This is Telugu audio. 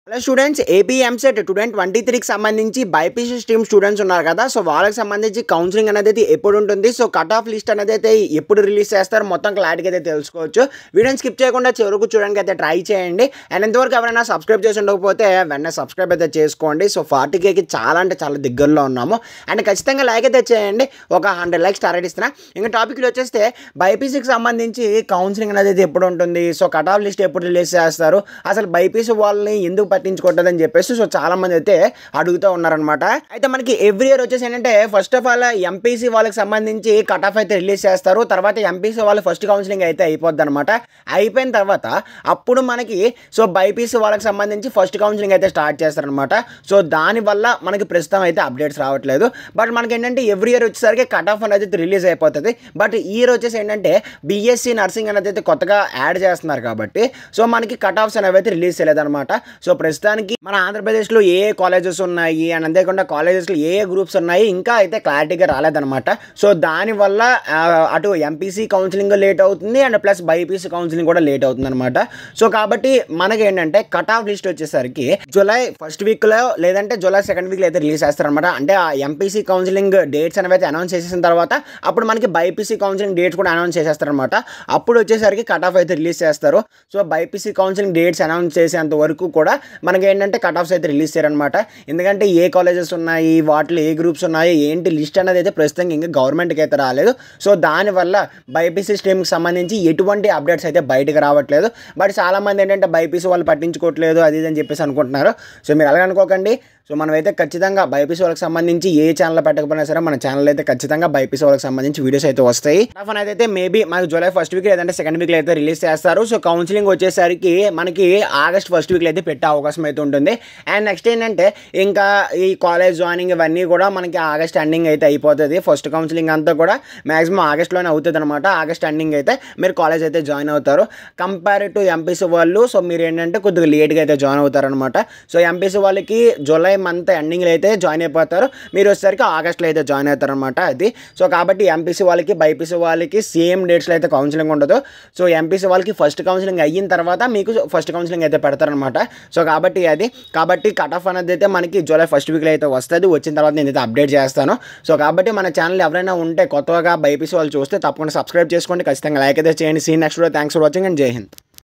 hello students AP EAMCET two thousand twenty త్రీకి సంబంధించి బైపీసీ స్ట్రీమ్ స్టూడెంట్స్ ఉన్నారు కదా సో వాళ్ళకి సంబంధించి కౌన్సిలింగ్ అనేది అయితే ఎప్పుడు ఉంటుంది సో కట్ ఆఫ్ లిస్ట్ అనేది అయితే ఎప్పుడు రిలీజ్ చేస్తారు మొత్తం క్లారిటీగా అయితే తెలుసుకోవచ్చు వీడియోని స్కిప్ చేయకుండా చివరకు చూడడానికి అయితే ట్రై చేయండి అండ్ ఎంతవరకు ఎవరైనా సబ్స్క్రైబ్ చేసి ఉండకపోతే వెంటనే సబ్స్క్రైబ్ అయితే చేసుకోండి సో ఫార్టీ కేకి చాలా అంటే చాలా దగ్గరలో ఉన్నాము అండ్ ఖచ్చితంగా లైక్ అయితే చేయండి ఒక హండ్రెడ్ లైక్స్ టార్గెట్ ఇస్తున్నా ఇంకా టాపిక్లో వచ్చేస్తే బైపీసీకి సంబంధించి కౌన్సిలింగ్ అనేది అయితే ఎప్పుడు ఉంటుంది సో కట్ ఆఫ్ లిస్ట్ ఎప్పుడు రిలీజ్ చేస్తారు అసలు బైపీసీ వాళ్ళని ఎందుకు పట్టించుకోవట్లేదని చెప్పేసి సో చాలా మంది అయితే అడుగుతూ ఉన్నారనమాట అయితే మనకి ఎవ్రీ ఇయర్ వచ్చేసి ఏంటంటే ఫస్ట్ ఆఫ్ ఆల్ ఎంపీసీ వాళ్ళకి సంబంధించి కట్ ఆఫ్ అయితే రిలీజ్ చేస్తారు తర్వాత ఎంపీసీ వాళ్ళు ఫస్ట్ కౌన్సిలింగ్ అయితే అయిపోద్ది అనమాట అయిపోయిన తర్వాత అప్పుడు మనకి సో బైపీసీ వాళ్ళకి సంబంధించి ఫస్ట్ కౌన్సిలింగ్ అయితే స్టార్ట్ చేస్తారనమాట సో దానివల్ల మనకి ప్రస్తుతం అయితే అప్డేట్స్ రావట్లేదు బట్ మనకి ఏంటంటే ఎవ్రీ ఇయర్ వచ్చేసరికి కట్ ఆఫ్ అనేది రిలీజ్ అయిపోతుంది బట్ ఈ ఇయర్ వచ్చేసి ఏంటంటే బీఎస్సీ నర్సింగ్ అనేది అయితే కొత్తగా యాడ్ చేస్తున్నారు కాబట్టి సో మనకి కట్ ఆఫ్స్ అనేవి అయితే రిలీజ్ చేయలేదన్నమాట సో ప్రస్తుతానికి మన ఆంధ్రప్రదేశ్లో ఏ ఏ కాలేజెస్ ఉన్నాయి అండ్ అంతేకాకుండా కాలేజెస్లో ఏ ఏ గ్రూప్స్ ఉన్నాయి ఇంకా అయితే క్లారిటీగా రాలేదన్నమాట సో దానివల్ల ఆ, అటు ఎంపీసీ కౌన్సిలింగ్ లేట్ అవుతుంది అండ్ ప్లస్ బైపీసీ కౌన్సిలింగ్ కూడా లేట్ అవుతుంది అనమాట సో కాబట్టి మనకి ఏంటంటే కట్ ఆఫ్ లిస్ట్ వచ్చేసరికి జూలై ఫస్ట్ వీక్లో లేదంటే జూలై సెకండ్ వీక్లో అయితే రిలీజ్ చేస్తారనమాట అంటే ఆ ఎంపీసీ కౌన్సిలింగ్ డేట్స్ అనేవి అయితే అనౌన్స్ చేసేసిన తర్వాత అప్పుడు మనకి బైపీసీ కౌన్సిలింగ్ డేట్స్ కూడా అనౌన్స్ చేసేస్తారనమాట అప్పుడు వచ్చేసరికి కట్ ఆఫ్ అయితే రిలీజ్ చేస్తారు so BiPC counselling dates announce చేసేంత వరకు కూడా మనకి ఏంటంటే కట్ ఆఫ్స్ అయితే రిలీజ్ చేయరనమాట ఎందుకంటే ఏ కాలేజెస్ ఉన్నాయి వాటిలో ఏ గ్రూప్స్ ఉన్నాయి ఏంటి లిస్ట్ అనేది అయితే ప్రస్తుతం ఇంకా గవర్నమెంట్కి అయితే రాలేదు సో దానివల్ల బైపీసీ స్ట్రీమ్కి సంబంధించి ఎటువంటి అప్డేట్స్ అయితే బయటకు రావట్లేదు బట్ చాలామంది ఏంటంటే బైపీసీ వాళ్ళు పట్టించుకోవట్లేదు అది ఇది అని చెప్పేసి అనుకుంటున్నారు సో మీరు అలాగ అనుకోకండి సో మనమైతే ఖచ్చితంగా బైపీసీ వాళ్ళకి సంబంధించి ఏ ఛానల్ పెట్టకపోయినా సరే మన ఛానల్ అయితే ఖచ్చితంగా బైపీసీ వాళ్ళకి సంబంధించి వీడియోస్ అయితే వస్తాయి టఫ్ అనేది అయితే మేబీ మనకి జూలై ఫస్ట్ వీక్ లేదంటే సెకండ్ వీక్లో అయితే రిలీజ్ చేస్తారు సో కౌన్సిలింగ్ వచ్చేసరికి మనకి ఆగస్ట్ ఫస్ట్ వీక్లో అయితే పెట్టే అవకాశం అయితే ఉంటుంది అండ్ నెక్స్ట్ ఏంటంటే ఇంకా ఈ కాలేజ్ జాయినింగ్ ఇవన్నీ కూడా మనకి ఆగస్ట్ ఎండింగ్ అయితే అయిపోతుంది ఫస్ట్ కౌన్సిలింగ్ అంతా కూడా మాక్సిమం ఆగస్ట్లోనే అవుతుంది అనమాట ఆగస్ట్ ఎండింగ్ అయితే మీరు కాలేజ్ అయితే జాయిన్ అవుతారు కంపేర్ టు ఎంపీసీ వాళ్ళు సో మీరు ఏంటంటే కొద్దిగా లేట్గా అయితే జాయిన్ అవుతారనమాట సో ఎంపీసీ వాళ్ళకి జూలై మంత్ ఎండింగ్లో అయితే జాయిన్ అయిపోతారు మీరు వచ్చేసరికి ఆగస్ట్లో అయితే జాయిన్ అవుతారనమాట అది సో కాబట్టి ఎంపీసీ వాళ్ళకి బైపీసీ వాళ్ళకి సేమ్ డేట్స్లో అయితే కౌన్సిలింగ్ ఉండదు సో ఎంపీసీ వాళ్ళకి ఫస్ట్ కౌన్సిలింగ్ అయిన తర్వాత మీకు ఫస్ట్ కౌన్సిలింగ్ అయితే పెడతారనమాట సో కాబట్టి అది కాబట్టి కట్ ఆఫ్ అనేది అయితే మనకి జూలై ఫస్ట్ వీక్లో అయితే వస్తుంది వచ్చిన తర్వాత నేను అయితే అప్డేట్ చేస్తాను సో కాబట్టి మన ఛానల్ ఎవరైనా ఉంటే కొత్తగా బైపీసీ వాళ్ళు చూస్తే తప్పకుండా సబ్స్క్రైబ్ చేసుకోండి ఖచ్చితంగా లైక్ అయితే చేయండి see next thanks for watching and Jai Hind